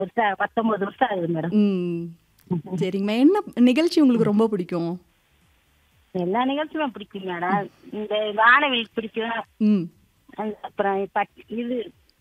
வருஷம் பத்தொன்பது வருஷம் ஆகுது மேடம் ம் சரிங்கம்மா என்ன நிகழ்ச்சி உங்களுக்கு ரொம்ப பிடிக்கும் எல்லா நிகழ்ச்சியுமே பிடிக்கும் மேடம் இந்த வானவில் பிடிக்கும் ம் அந்த அப்புறம் பட்- இது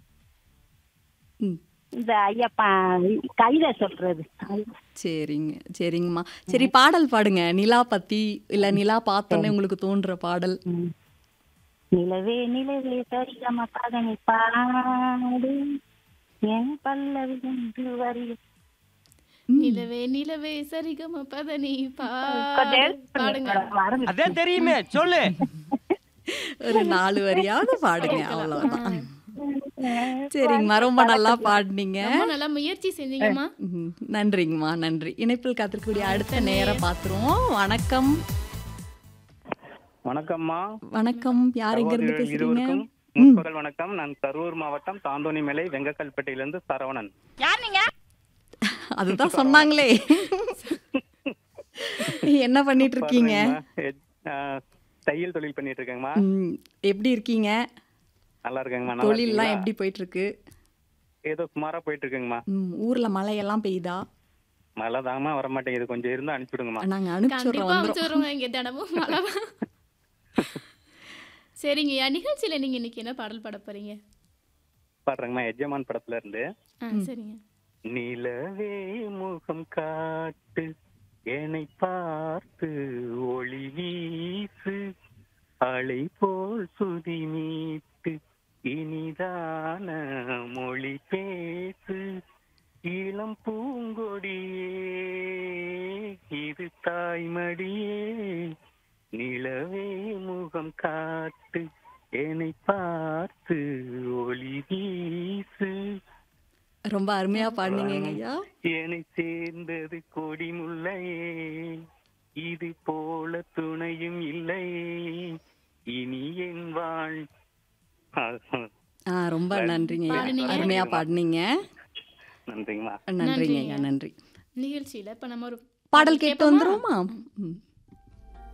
ம் இந்த ஐயப்பா கவிதை சொல்றது அது சரிங்க சரிங்கம்மா சரி பாடல் பாடுங்க நிலா பத்தி இல்ல நிலா பார்த்தோன்னே உங்களுக்கு தோன்ற பாடல் ம். நிலவே நிலவே சரிகம பதனி பாடு என் பல்லவி என்று வரி நிலவே நிலவே சரிகம பதனி கொஞ்சம் பாடு எடுத்து பாடுங்க மறந்து அதே தெரியுமே சொல்லு ஒரு நாலு வரியாவது பாடுங்க அவ்வளவுதான் சரிங்கம்மா ரொம்ப நல்லா பாடினீங்க ரொம்ப நல்லா முயற்சி செஞ்சீங்கம்மா ம், நன்றிங்கம்மா நன்றி இணைப்பில் காத்திருக்கக்கூடிய அடுத்த நேரம் பார்த்துருவோம் வணக்கம் வணக்கம்மா வணக்கம் யார் எங்க இருந்து சகோதரர்கள் பேசுறீங்க இருவருக்கும் முற்பகல் வணக்கம் நான் கரூர் மாவட்டம் தாந்தோணி மலை வெங்கக்கல்பேட்டையிலிருந்து சரவணன் அதுதான் சொன்னாங்களே என்ன பண்ணிட்டு இருக்கீங்க பாருங்கம்மா, எ- ஆ, தையல் தொழில் பண்ணிட்டு இருக்கேங்கம்மா ம், எப்படி இருக்கீங்க நல்லா இருக்கேங்கம்மா நல்லா தொழில்லாம் இருக்கீங்களா? எப்படி போயிட்டு இருக்கு ஏதோ சுமாரா போயிட்டு இருக்குங்கம்மா ம், ஊர்ல மழையெல்லாம் பெய்யுதா மழை தாங்கம்மா வர மாட்டேங்குது கொஞ்சம் இருந்து அனுப்பிவிடுங்கம்மா நாங்க அனுப்பிச்சுடுறோம் கண்டிப்பா வந்துரும் அமைச்சிடுறோங்க இங்க தினமும் மழை சரிங்கய்யா நிகழ்ச்சியில நீங்க இன்னைக்கு என்ன பாடல் பாட போறீங்க பாடுறேங்கம்மா எஜமான் படத்துல இருந்து ஆ சரிங்க நிலவே முகம் காட்டு என்னை பார்த்து ஒளி வீசு அலை போல் சுதி மீட்டு இனிதான மொழி பேசு இளம் பூங்கொடியே இது தாய்மடியே நிலவே முகம் காட்டு என்னை பார்த்து ஒளி வீசு ரொம்ப அருமையா பாடுனீங்க ஐயா என்னை சேர்ந்தது கொடி முல்லையே இது போல துணையும் இல்லை இனி என் வாழ் ஆ ரொம்ப நன்றிங்க ஐயா பாடுனீங்க. அருமையா பாடுனீங்க நன்றிங்கம்மா நன்றிங்க ஐயா நன்றி நிகழ்ச்சியில இப்ப நம்ம ஒரு பாடல் கேட்டு கேட்போமா? வந்துருவோமா ம்